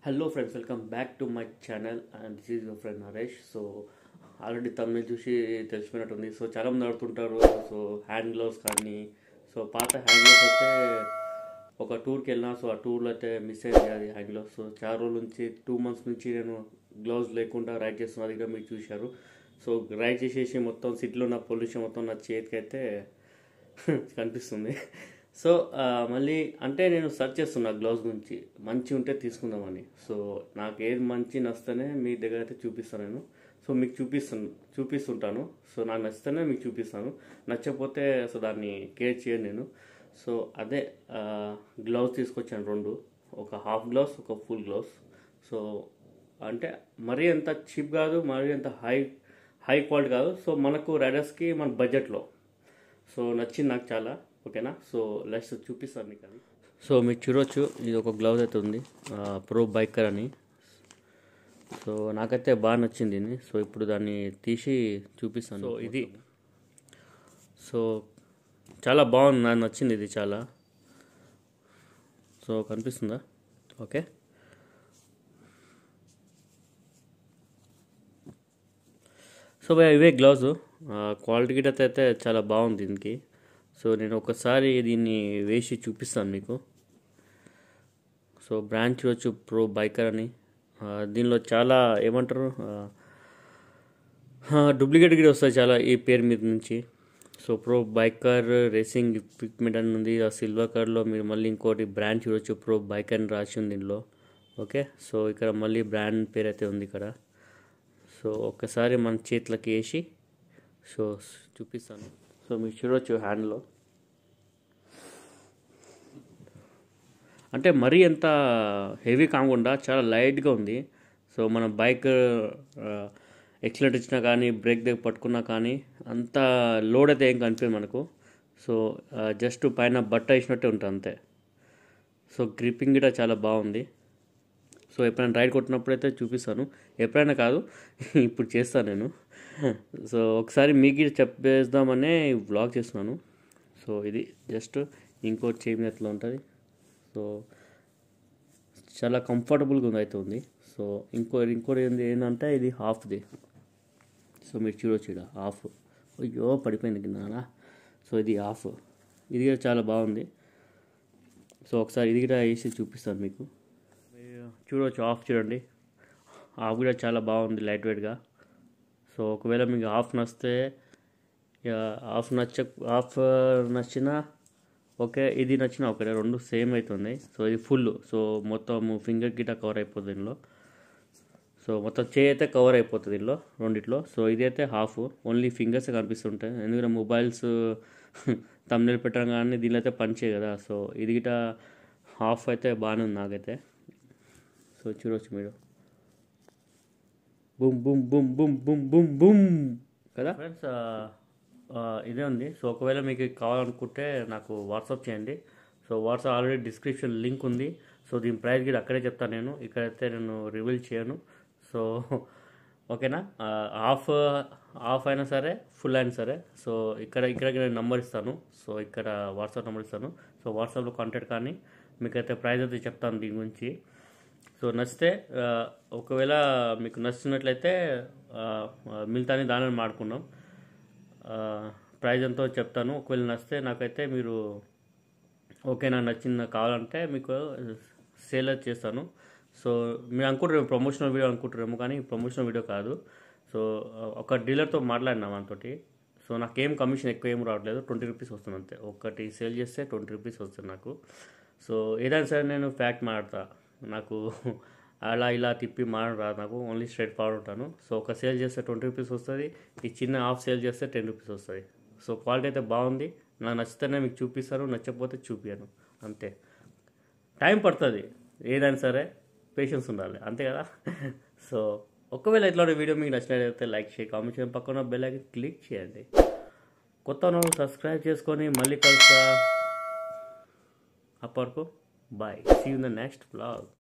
hello friends welcome back to my channel and this is your friend Naresh so already తమ్ని చూసి తెలిసిపోయినట్టుంది so చాలా మంది అడుగుతుంటారు సో హ్యాండ్ గ్లౌస్ కానీ సో పాత హ్యాండ్ గ్లౌస్ అయితే ఒక టూర్కి వెళ్ళినా సో ఆ టూర్లో అయితే మిస్ అయింది అది హ్యాండ్ గ్లౌస్ సో చాలా రోజుల నుంచి టూ మంత్స్ నుంచి నేను గ్లౌస్ లేకుండా రైడ్ చేస్తున్నా అది కూడా మీరు చూశారు సో రైడ్ చేసేసి మొత్తం సిటీలో ఉన్న పొల్యూషన్ మొత్తం నా చేతికి అయితే కనిపిస్తుంది సో ఆ, మళ్ళీ అంటే నేను సెర్చ్ చేస్తున్నా గ్లౌస్ గురించి మంచి ఉంటే తీసుకుందామని సో నాకు ఏది మంచి నచ్చితేనే మీ దగ్గర అయితే చూపిస్తాను నేను సో మీకు చూపిస్తాను చూపిస్తుంటాను సో నాకు నచ్చితేనే మీకు చూపిస్తాను నచ్చకపోతే సో దాన్ని కేర్ చేయను నేను సో అదే గ్లౌస్ తీసుకొచ్చాను రెండు ఒక హాఫ్ గ్లౌస్ ఒక ఫుల్ గ్లౌస్ సో అంటే మరీ అంత చీప్ కాదు మరీ అంత హై హై క్వాలిటీ కాదు సో మనకు రైడర్స్కి మన బడ్జెట్లో సో నచ్చింది నాకు చాలా ఓకేనా సో లెట్స్ చూపిస్తాను మీకు అది సో మీరు చూడొచ్చు ఇది ఒక గ్లౌజ్ అయితే ఉంది ప్రో బైకర్ అని సో నాకైతే బాగా నచ్చింది ఇది సో ఇప్పుడు దాన్ని తీసి చూపిస్తాను సో ఇది సో చాలా బాగుంది నాకు నచ్చింది ఇది చాలా సో కనిపిస్తుందా ఓకే సో భయ ఇవే గ్లౌజ్ క్వాలిటీ గిట్ అయితే చాలా బాగుంది దీనికి సో నేను ఒకసారి దీన్ని వేసి చూపిస్తాను మీకు సో బ్రాంచ్ చూడొచ్చు ప్రో బైకర్ అని ఆ, దీనిలో చాలా ఏమంటారు డూప్లికేట్ గిట్ వస్తాయి చాలా ఈ పేరు మీద నుంచి so Pro Biker racing equipment అని ఉంది ఆ సిల్వర్ కలర్లో మీరు మళ్ళీ ఇంకోటి బ్రాండ్ చూడొచ్చు ప్రో బైకర్ అని రాసి ఉంది దీనిలో ఓకే సో ఇక్కడ మళ్ళీ బ్రాండ్ పేరు అయితే ఉంది ఇక్కడ సో ఒక్కసారి మన చేతులకి వేసి సో చూపిస్తాను సో మీరు చూడవచ్చు హ్యాండ్లో అంటే మరీ ఎంత హెవీ కాకుండా చాలా లైట్గా ఉంది సో మన బైక్ ఎక్సలెంట్ ఇచ్చినా కానీ బ్రేక్ దగ్గర పట్టుకున్నా కానీ అంత లోడ్ అయితే ఏం కనిపించదు మనకు సో జస్ట్ పైన బట్ట వేసినట్టే ఉంటుంది అంతే సో గ్రిప్పింగ్ కూడా చాలా బాగుంది సో ఎప్పుడైనా రైడ్ కొట్టినప్పుడు అయితే చూపిస్తాను ఎప్పుడైనా కాదు ఇప్పుడు చేస్తాను నేను సో ఒకసారి మీకు చెప్పేద్దామనే వ్లాగ్ చేస్తున్నాను సో ఇది జస్ట్ ఇంకోటి చేయి ఎట్లా ఉంటుంది సో చాలా కంఫర్టబుల్గా ఉంది అయితే ఉంది సో ఇంకో ఇంకోటి ఏంది ఏంటంటే ఇది హాఫ్ది సో మీరు చూడొచ్చు ఇక్కడ హాఫ్ అయ్యో పడిపోయింది కింద సో ఇది హాఫ్ ఇది కూడా చాలా బాగుంది సో ఒకసారి ఇది కూడా వేసి చూపిస్తాను మీకు మీరు చూడవచ్చు ఆఫ్ చూడండి ఆఫ్ కూడా చాలా బాగుంది లైట్ వెయిట్గా సో ఒకవేళ మీకు ఆఫ్ నచ్చితే ఇక ఆఫ్ నచ్చ ఆఫ్ నచ్చినా ఓకే ఇది నచ్చినా ఓకే రెండు సేమ్ అవుతుంది సో ఇది ఫుల్ సో మొత్తం ఫింగర్ గిట కవర్ అయిపోతుంది దీనిలో సో మొత్తం చేయి అయితే కవర్ అయిపోతుంది దీనిలో రెండిట్లో సో ఇది అయితే హాఫ్ ఓన్లీ ఫింగర్స్ కనిపిస్తుంటాయి ఎందుకంటే మొబైల్స్ తమ్నెల్ పెట్టడం కానీ దీనిలో అయితే పనిచే కదా సో ఇది గిట హాఫ్ అయితే బాగానే ఉంది నాకైతే సో చూడవచ్చు మీరు boom boom boom boom boom boom boom కదా ఫ్రెండ్స్ ఇదే ఉంది సో ఒకవేళ మీకు కావాలనుకుంటే నాకు వాట్సాప్ చేయండి so WhatsApp already description link ఉంది సో దీని ప్రైస్ కూడా అక్కడే చెప్తాను నేను ఇక్కడైతే నేను రివీల్ చేయను సో ఓకేనా ఆఫ్ ఆఫ్ అయినా సరే ఫుల్ అయినా సరే సో ఇక్కడ ఇక్కడ నేను నంబర్ ఇస్తాను సో ఇక్కడ వాట్సాప్ నెంబర్ ఇస్తాను సో వాట్సాప్లో కాంటాక్ట్ కానీ మీకైతే ప్రైస్ అయితే చెప్తాను దీని గురించి సో నచ్చితే ఆ, ఒకవేళ మీకు నచ్చినట్లయితే మిగతాని దానిని మాడుకున్నాం ప్రైజ్ ఎంతో చెప్తాను ఒకవేళ నచ్చితే నాకైతే మీరు ఓకే నాకు నచ్చింది నాకు కావాలంటే మీకు సేల్ అయితే చేస్తాను సో మీరు అనుకుంటారు ప్రమోషనల్ వీడియో అనుకుంటారేమో కానీ ప్రమోషనల్ వీడియో కాదు సో ఒక డీలర్తో మాట్లాడినా మనతోటి సో నాకేం కమిషన్ ఎక్కువ ఏం రావట్లేదు ట్వంటీ రూపీస్ వస్తుంది అంతే ఒకటి సేల్ చేస్తే ట్వంటీ రూపీస్ వస్తుంది నాకు సో ఏదైనా సరే నేను ఫ్యాక్ట్ మాట్లాడతా నాకు అలా ఇలా తిప్పి మాడడం రాదు నాకు ఓన్లీ స్ట్రైట్ ఫార్వర్డ్ ఉంటాను సో ఒక సేల్ చేస్తే ట్వంటీ రూపీస్ వస్తుంది ఈ చిన్న హాఫ్ సేల్ చేస్తే టెన్ రూపీస్ వస్తుంది సో క్వాలిటీ అయితే బాగుంది నాకు నచ్చితేనే మీకు చూపిస్తాను నచ్చకపోతే చూపించను అంతే టైం పడుతుంది ఏదైనా సరే పేషెన్స్ ఉండాలి అంతే కదా సో ఒకవేళ ఇట్లాంటి వీడియో మీకు నచ్చినట్లయితే లైక్ చేయండి కామెంట్ చేయండి పక్కన బెల్ ఐకన్ క్లిక్ చేయండి కొత్త వాళ్ళు సబ్స్క్రైబ్ చేసుకొని మళ్ళీ కలుస్తా అప్పటికు bye see in the next blog